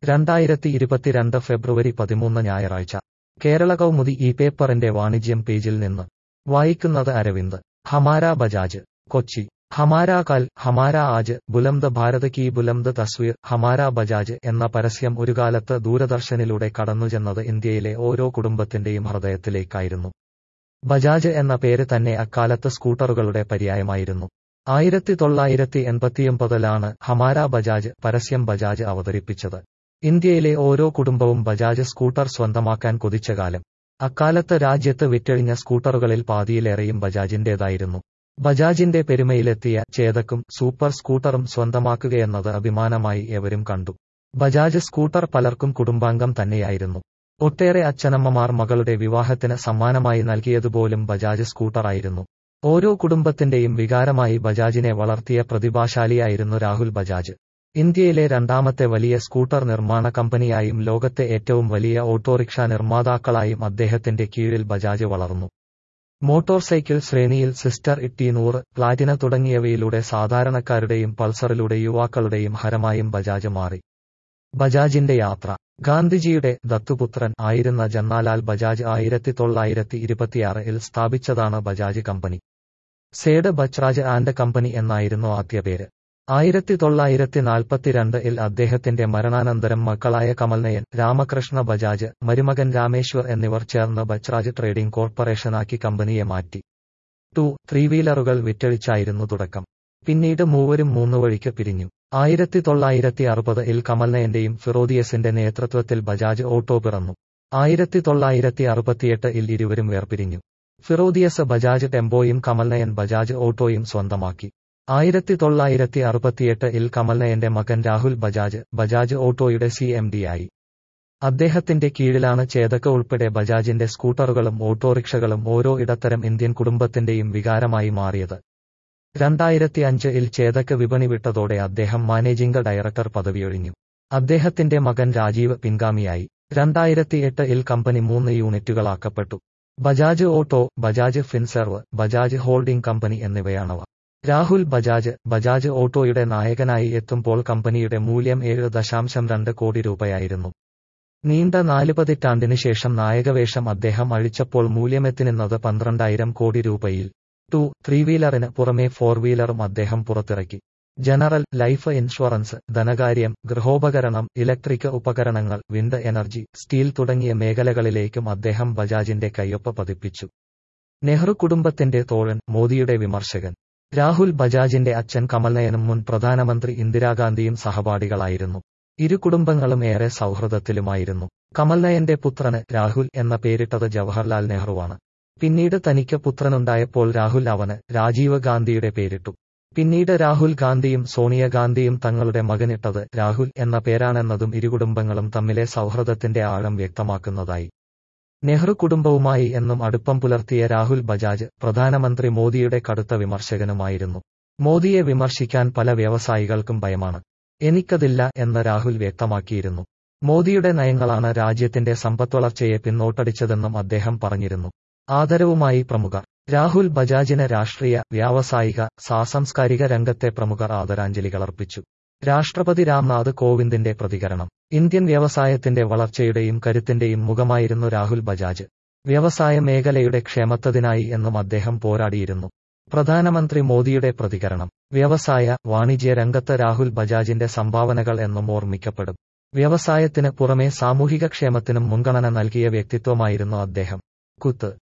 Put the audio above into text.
രണ്ടായിരത്തി ഇരുപത്തിരണ്ട് ഫെബ്രുവരി പതിമൂന്ന് ഞായറാഴ്ച കേരള കൗമുദി ഈ പേപ്പറിന്റെ വാണിജ്യം പേജിൽ നിന്ന് വായിക്കുന്നത് അരവിന്ദ് ഹമാര ബജാജ് കൊച്ചി ഹമാര കൽ ഹമാര ആജ് ബുലംദ് ഭാരത് കി ബുലംദ് തസ്വീർ ഹമാര ബജാജ് എന്ന പരസ്യം ഒരു കാലത്ത് ദൂരദർശനിലൂടെ കടന്നുചെന്നത് ഇന്ത്യയിലെ ഓരോ കുടുംബത്തിന്റെയും ഹൃദയത്തിലേക്കായിരുന്നു ബജാജ് എന്ന പേര് തന്നെ അക്കാലത്ത് സ്കൂട്ടറുകളുടെ പര്യായമായിരുന്നു ആയിരത്തി തൊള്ളായിരത്തി എൺപത്തിയൊമ്പതിലാണ് ഹമാര ബജാജ് പരസ്യം ബജാജ് അവതരിപ്പിച്ചത് ഇന്ത്യയിലെ ഓരോ കുടുംബവും ബജാജ് സ്കൂട്ടർ സ്വന്തമാക്കാൻ കൊതിച്ച കാലം അക്കാലത്ത് രാജ്യത്ത് വിറ്റഴിഞ്ഞ സ്കൂട്ടറുകളിൽ പാതിയിലേറെയും ബജാജിന്റേതായിരുന്നു ബജാജിന്റെ പെരുമയിലെത്തിയ ചേതക്കും സൂപ്പർ സ്കൂട്ടറും സ്വന്തമാക്കുകയെന്നത് അഭിമാനമായി എവരും കണ്ടു ബജാജ് സ്കൂട്ടർ പലർക്കും കുടുംബാംഗം തന്നെയായിരുന്നു ഒട്ടേറെ അച്ഛനമ്മമാർ മകളുടെ വിവാഹത്തിന് സമ്മാനമായി നൽകിയതുപോലും ബജാജ് സ്കൂട്ടറായിരുന്നു ഓരോ കുടുംബത്തിന്റെയും വികാരമായി ബജാജിനെ വളർത്തിയ പ്രതിഭാശാലിയായിരുന്നു രാഹുൽ ബജാജ് ഇന്ത്യയിലെ രണ്ടാമത്തെ വലിയ സ്കൂട്ടർ നിർമ്മാണ കമ്പനിയായും ലോകത്തെ ഏറ്റവും വലിയ ഓട്ടോറിക്ഷ നിർമ്മാതാക്കളായും അദ്ദേഹത്തിന്റെ കീഴിൽ ബജാജ് വളർന്നു മോട്ടോർ സൈക്കിൾ ശ്രേണിയിൽ സിസ്റ്റർ ഇട്ടീനൂറ് പ്ലാറ്റിന തുടങ്ങിയവയിലൂടെ സാധാരണക്കാരുടെയും പൾസറിലൂടെ യുവാക്കളുടെയും ഹരമായും ബജാജ് മാറി ബജാജിന്റെ യാത്ര ഗാന്ധിജിയുടെ ദത്തുപുത്രൻ ആയിരുന്ന ജന്നാലാൽ ബജാജ് ആയിരത്തി തൊള്ളായിരത്തി ഇരുപത്തിയാറിൽ സ്ഥാപിച്ചതാണ് Bajaj company Seth Bachhraj and company എന്നായിരുന്നു ആദ്യ പേര് ആയിരത്തി തൊള്ളായിരത്തി നാൽപ്പത്തിരണ്ടിൽ അദ്ദേഹത്തിന്റെ മരണാനന്തരം മക്കളായ കമൽനയൻ രാമകൃഷ്ണ ബജാജ് മരുമകൻ രാമേശ്വർ എന്നിവർ ചേർന്ന് ബച്ച്രാജ് ട്രേഡിംഗ് കോർപ്പറേഷനാക്കി കമ്പനിയെ മാറ്റി ടു ത്രീ വീലറുകൾ വിറ്റഴിച്ചായിരുന്നു തുടക്കം പിന്നീട് മൂവരും മൂന്നു വഴിക്ക് പിരിഞ്ഞു ആയിരത്തി തൊള്ളായിരത്തി അറുപതിൽ കമൽനയന്റെയും ഫിറോദിയസിന്റെ നേതൃത്വത്തിൽ ബജാജ് ഓട്ടോ പിറന്നു ആയിരത്തി തൊള്ളായിരത്തി അറുപത്തിയെട്ടിൽ ഇരുവരും വേർപിരിഞ്ഞു ഫിറോദിയസ് ബജാജ് ടെമ്പോയും കമൽനയൻ ബജാജ് ഓട്ടോയും സ്വന്തമാക്കി ആയിരത്തി തൊള്ളായിരത്തി അറുപത്തിയെട്ടിൽ കമൽനയന്റെ മകൻ രാഹുൽ ബജാജ് ബജാജ് ഓട്ടോയുടെ സി എം ഡി ആയി അദ്ദേഹത്തിന്റെ കീഴിലാണ് ചേതക ഉൾപ്പെടെ ബജാജിന്റെ സ്കൂട്ടറുകളും ഓട്ടോറിക്ഷകളും ഓരോ ഇടത്തരം ഇന്ത്യൻ കുടുംബത്തിന്റെയും വികാരമായി മാറിയത് രണ്ടായിരത്തി അഞ്ചിൽ ചേതക്ക് വിപണി വിട്ടതോടെ അദ്ദേഹം മാനേജിംഗ് ഡയറക്ടർ പദവിയൊഴിഞ്ഞു അദ്ദേഹത്തിന്റെ മകൻ രാജീവ് പിൻഗാമിയായി രണ്ടായിരത്തി എട്ടിൽ കമ്പനി മൂന്ന് യൂണിറ്റുകളാക്കപ്പെട്ടു Bajaj auto Bajaj Finserv Bajaj holding company എന്നിവയാണവ രാഹുൽ ബജാജ് ബജാജ് ഓട്ടോയുടെ നായകനായി എത്തുമ്പോൾ കമ്പനിയുടെ മൂല്യം ഏഴ് ദശാംശം രണ്ട് കോടി രൂപയായിരുന്നു നീണ്ട നാല് പതിറ്റാണ്ടിന് ശേഷം നായകവേഷം അദ്ദേഹം അഴിച്ചപ്പോൾ മൂല്യമെത്തിനിന്നത് പന്ത്രണ്ടായിരം കോടി രൂപയിൽ ടു ത്രീ വീലറിന് പുറമെ ഫോർ വീലറും അദ്ദേഹം പുറത്തിറക്കി ജനറൽ ലൈഫ് ഇൻഷുറൻസ് ധനകാര്യം ഗൃഹോപകരണം ഇലക്ട്രിക് ഉപകരണങ്ങൾ വിൻഡ് എനർജി സ്റ്റീൽ തുടങ്ങിയ മേഖലകളിലേക്കും അദ്ദേഹം ബജാജിന്റെ കയ്യൊപ്പ് പതിപ്പിച്ചു നെഹ്റു കുടുംബത്തിന്റെ തോഴൻ മോദിയുടെ വിമർശകൻ രാഹുൽ ബജാജിന്റെ അച്ഛൻ കമൽനയനും മുൻ പ്രധാനമന്ത്രി ഇന്ദിരാഗാന്ധിയും സഹപാഠികളായിരുന്നു ഇരു കുടുംബങ്ങളും ഏറെ സൗഹൃദത്തിലുമായിരുന്നു കമൽനയന്റെ പുത്രന് രാഹുൽ എന്ന പേരിട്ടത് ജവഹർലാൽ നെഹ്റുവാണ് പിന്നീട് തനിക്ക് പുത്രനുണ്ടായപ്പോൾ രാഹുൽ അവന് രാജീവ് ഗാന്ധിയുടെ പേരിട്ടു പിന്നീട് രാഹുൽ ഗാന്ധിയും സോണിയാഗാന്ധിയും തങ്ങളുടെ മകനിട്ടത് രാഹുൽ എന്ന പേരാണെന്നതും ഇരു കുടുംബങ്ങളും തമ്മിലെ സൗഹൃദത്തിന്റെ ആഴം വ്യക്തമാക്കുന്നതായി നെഹ്റു കുടുംബവുമായി എന്നും അടുപ്പം പുലർത്തിയ രാഹുൽ ബജാജ് പ്രധാനമന്ത്രി മോദിയുടെ കടുത്ത വിമർശകനുമായിരുന്നു മോദിയെ വിമർശിക്കാൻ പല വ്യവസായികൾക്കും ഭയമാണ് എനിക്കതില്ല എന്ന് രാഹുൽ വ്യക്തമാക്കിയിരുന്നു മോദിയുടെ നയങ്ങളാണ് രാജ്യത്തിന്റെ സമ്പദ്വളർച്ചയെ പിന്നോട്ടടിച്ചതെന്നും അദ്ദേഹം പറഞ്ഞിരുന്നു ആദരവുമായി പ്രമുഖർ രാഹുൽ ബജാജിന് രാഷ്ട്രീയ വ്യാവസായിക സാംസ്കാരിക രംഗത്തെ പ്രമുഖർ ആദരാഞ്ജലികളർപ്പിച്ചു രാഷ്ട്രപതി രാംനാഥ് കോവിന്ദിന്റെ പ്രതികരണം ഇന്ത്യൻ വ്യവസായത്തിന്റെ വളർച്ചയുടെയും കരുത്തിന്റെയും മുഖമായിരുന്നു രാഹുൽ ബജാജ് വ്യവസായ മേഖലയുടെ ക്ഷേമത്തതിനായി എന്നും അദ്ദേഹം പോരാടിയിരുന്നു പ്രധാനമന്ത്രി മോദിയുടെ പ്രതികരണം വ്യവസായ വാണിജ്യ രംഗത്ത് രാഹുൽ ബജാജിന്റെ സംഭാവനകൾ എന്നും ഓർമ്മിക്കപ്പെടും വ്യവസായത്തിന് പുറമെ സാമൂഹിക ക്ഷേമത്തിനും മുൻഗണന നൽകിയ വ്യക്തിത്വമായിരുന്നു അദ്ദേഹം കുത്ത്